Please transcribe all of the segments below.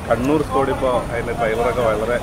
Kannur squad ഇപ്പോൾ അതിന്റെ ട്രെയിലറൊക്കെ വളരെ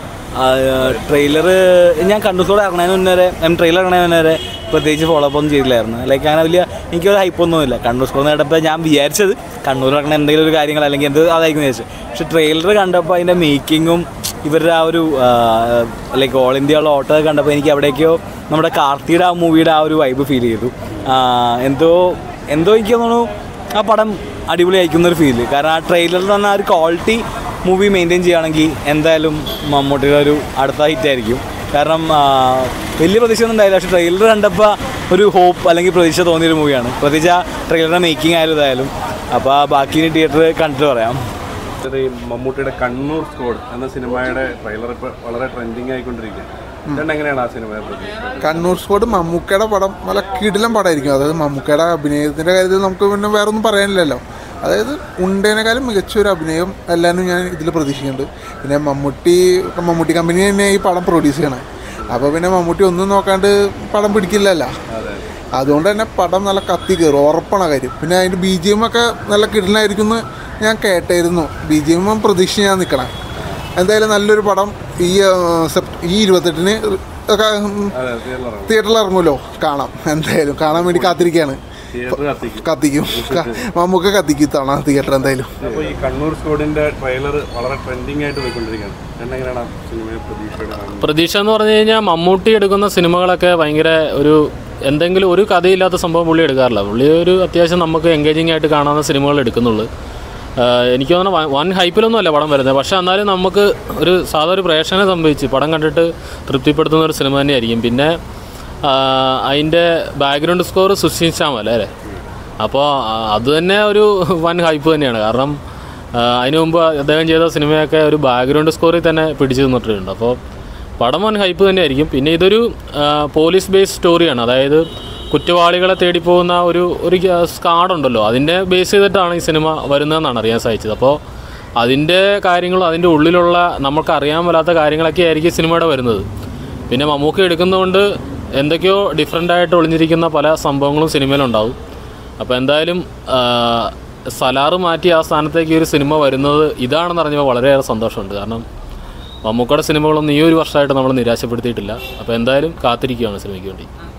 ട്രെയിലർ ഞാൻ കണ്ണൂർ ഇറങ്ങുന്നതിന് മുന്നേ വരെ ട്രെയിലർ ഇറങ്ങുന്നതിന് മുന്നേ വരെ പ്രത്യേകിച്ച് ഫോളോ അപ്പ് ഒന്നും ചെയ്തില്ലായിരുന്നു ലൈക്ക് അങ്ങനെ വലിയ എനിക്കൊരു ഹൈപ്പൊന്നുമില്ല കണ്ണൂർ സ്കോർ നേടപ്പോൾ ഞാൻ വിചാരിച്ചത് കണ്ണൂർ ഇറങ്ങുന്ന എന്തെങ്കിലും ഒരു കാര്യങ്ങൾ അല്ലെങ്കിൽ എന്ത് അതായിരിക്കും വിചാരിച്ചത് പക്ഷെ ട്രെയിലർ കണ്ടപ്പോൾ അതിൻ്റെ മേക്കിങ്ങും ഇവരുടെ ആ ഒരു ലൈക്ക് ഓൾ ഇന്ത്യ ഉള്ള ഓട്ടോ കണ്ടപ്പോൾ എനിക്ക് അവിടേക്കോ നമ്മുടെ കാർത്തിയുടെ ആ മൂവിയുടെ ആ ഒരു വൈബ് ഫീൽ ചെയ്തു ആ, എന്തോ എന്തോ എനിക്ക് തോന്നുന്നു ആ പടം അടിപൊളിയായിരിക്കുന്ന ഒരു ഫീല് കാരണം ആ ട്രെയിലറിൽ തന്നെ ആ ഒരു ക്വാളിറ്റി മൂവി മെയിൻറ്റെയിൻ ചെയ്യുകയാണെങ്കിൽ എന്തായാലും മമ്മൂട്ടിയുടെ ഒരു അടുത്ത ഹിറ്റ് ആയിരിക്കും കാരണം ആ, വലിയ പ്രതീക്ഷ ഒന്നും ഉണ്ടായില്ല പക്ഷേ ട്രെയിലർ കണ്ടപ്പോൾ ഒരു ഹോപ്പ് അല്ലെങ്കിൽ പ്രതീക്ഷ തോന്നിയൊരു മൂവിയാണ് പ്രത്യേകിച്ച് ആ ട്രെയിലറിൻ്റെ മേക്കിംഗ് ആയാലും ഇതായാലും അപ്പോൾ ആ ബാക്കി തിയേറ്റർ കണ്ടിട്ട് പറയാം ഇത് ഈ മമ്മൂട്ടിയുടെ കണ്ണൂർ സ്കോഡ് എന്ന സിനിമയുടെ ട്രെയിലർ ഇപ്പോൾ വളരെ ട്രെൻഡിങ് ആയിക്കൊണ്ടിരിക്കുകയാണ് ഇതുകൊണ്ട് എങ്ങനെയാണ് ആ സിനിമയെ പ്രതീക്ഷിച്ചത് കണ്ണൂർ സ്കോഡ് മമ്മൂക്കയുടെ പടം നല്ല കിടിലം പടമായിരിക്കും അതായത് മമ്മൂക്കയുടെ അഭിനയത്തിൻ്റെ കാര്യത്തിൽ നമുക്ക് പിന്നെ വേറെ ഒന്നും പറയാനില്ലല്ലോ അതായത് ഉണ്ടേനേക്കാളും മികച്ചൊരു അഭിനയം എല്ലാവരും ഞാൻ ഇതിൽ പ്രതീക്ഷിക്കുന്നുണ്ട് പിന്നെ മമ്മൂട്ടി മമ്മൂട്ടി കമ്പനി തന്നെ ഈ പടം പ്രൊഡ്യൂസ് ചെയ്യണേ അപ്പോൾ പിന്നെ മമ്മൂട്ടി ഒന്നും നോക്കാണ്ട് പടം പിടിക്കില്ലല്ലോ അതുകൊണ്ട് തന്നെ പടം നല്ല കത്തി കയറും ഉറപ്പാണ് ആ കാര്യം പിന്നെ അതിൻ്റെ ബി ജി എം ഒക്കെ നല്ല കിടലായിരിക്കും എന്ന് ഞാൻ കേട്ടായിരുന്നു ബി ജി എമ്മും പ്രതീക്ഷ ഞാൻ നിൽക്കണം എന്തായാലും നല്ലൊരു പടം ഈ ആ, സെപ്റ്റ് ഈ ഇരുപത്തെട്ടിന് ഒക്കെ ഉം, അതെ തിയേറ്ററിലാണ് തിയേറ്ററിൽ ഇറങ്ങുമല്ലോ കാണാം എന്തായാലും കാണാൻ വേണ്ടി കാത്തിരിക്കുകയാണ് തിയേറ്റർ കത്തിക്കും കത്തിക്കും ക- മമ്മൂക്ക കത്തിക്കും തവണ തിയേറ്റർ എന്തായാലും അപ്പോൾ ഈ കണ്ണൂർ സ്കോഡിന്റെ ട്രെയിലർ വളരെ ട്രെൻഡിങ് ആയിട്ട് പോയിക്കൊണ്ടിരിക്കുകയാണ് അതുകൊണ്ട് എങ്ങനെയാണ് ആ സിനിമയെ പ്രതീക്ഷയുടെ കാണുന്നത് പ്രതീക്ഷ എന്ന് പറഞ്ഞു കഴിഞ്ഞാൽ മമ്മൂട്ടി എടുക്കുന്ന സിനിമകളൊക്കെ ഭയങ്കര ഒരു എന്തെങ്കിലും ഒരു കഥയില്ലാത്ത സംഭവം പുള്ളി എടുക്കാറില്ല പുള്ളി ഒരു അത്യാവശ്യം നമുക്ക് എൻഗേജിങ് ആയിട്ട് കാണാവുന്ന സിനിമകൾ എടുക്കുന്നുള്ളൂ ആഹ് എനിക്ക് തോന്നുന്നു വ- വൻ ഹൈപ്പിലൊന്നും അല്ല പടം വരുന്നത് പക്ഷേ എന്നാലും നമുക്ക് ഒരു സാധാ ഒരു പ്രേക്ഷകനെ സംഭവിച്ച് പടം കണ്ടിട്ട് തൃപ്തിപ്പെടുത്തുന്ന ഒരു സിനിമ തന്നെയായിരിക്കും പിന്നെ ആഹ് അതിൻ്റെ ബാക്ക്ഗ്രൗണ്ട് സ്കോർ സുശീൽ ശ്യാമല്ലേ അല്ലേ അപ്പോൾ അത് തന്നെ ഒരു വൻ ഹൈപ്പ് തന്നെയാണ് കാരണം ആഹ് അതിനു മുമ്പ് അദ്ദേഹം ചെയ്ത സിനിമയൊക്കെ ഒരു ബാക്ക്ഗ്രൗണ്ട് സ്കോറിൽ തന്നെ പിടിച്ചു നിന്നിട്ടുണ്ട് അപ്പോൾ പടം വൻ ഹൈപ്പ് തന്നെയായിരിക്കും പിന്നെ ഇതൊരു ആഹ് പോലീസ് ബേസ് സ്റ്റോറിയാണ് അതായത് കുറ്റവാളികളെ തേടി പോകുന്ന ഒരു ഒരു സ്കാഡുണ്ടല്ലോ അതിൻ്റെ ബേസ് ചെയ്തിട്ടാണ് ഈ സിനിമ വരുന്നതെന്നാണ് അറിയാൻ സാധിച്ചത് അപ്പോൾ അതിൻ്റെ കാര്യങ്ങളും അതിൻ്റെ ഉള്ളിലുള്ള നമുക്ക് അറിയാൻ മേലാത്ത കാര്യങ്ങളൊക്കെ ആയിരിക്കും സിനിമയുടെ വരുന്നത് പിന്നെ മമ്മൂക്ക എടുക്കുന്നതുകൊണ്ട് എന്തൊക്കെയോ ഡിഫറെൻ്റ് ആയിട്ട് ഒളിഞ്ഞിരിക്കുന്ന പല സംഭവങ്ങളും സിനിമയിലുണ്ടാവും അപ്പോൾ എന്തായാലും ആ, സലാറ് മാറ്റി ആ സ്ഥാനത്തേക്ക് ഈ ഒരു സിനിമ വരുന്നത് ഇതാണെന്ന് അറിഞ്ഞപ്പോൾ വളരെയേറെ സന്തോഷമുണ്ട് കാരണം മമ്മൂക്കയുടെ സിനിമകളൊന്നും ഈ ഒരു വർഷമായിട്ട് നമ്മൾ നിരാശപ്പെടുത്തിയിട്ടില്ല അപ്പോൾ എന്തായാലും കാത്തിരിക്കുകയാണ് സിനിമയ്ക്ക് വേണ്ടി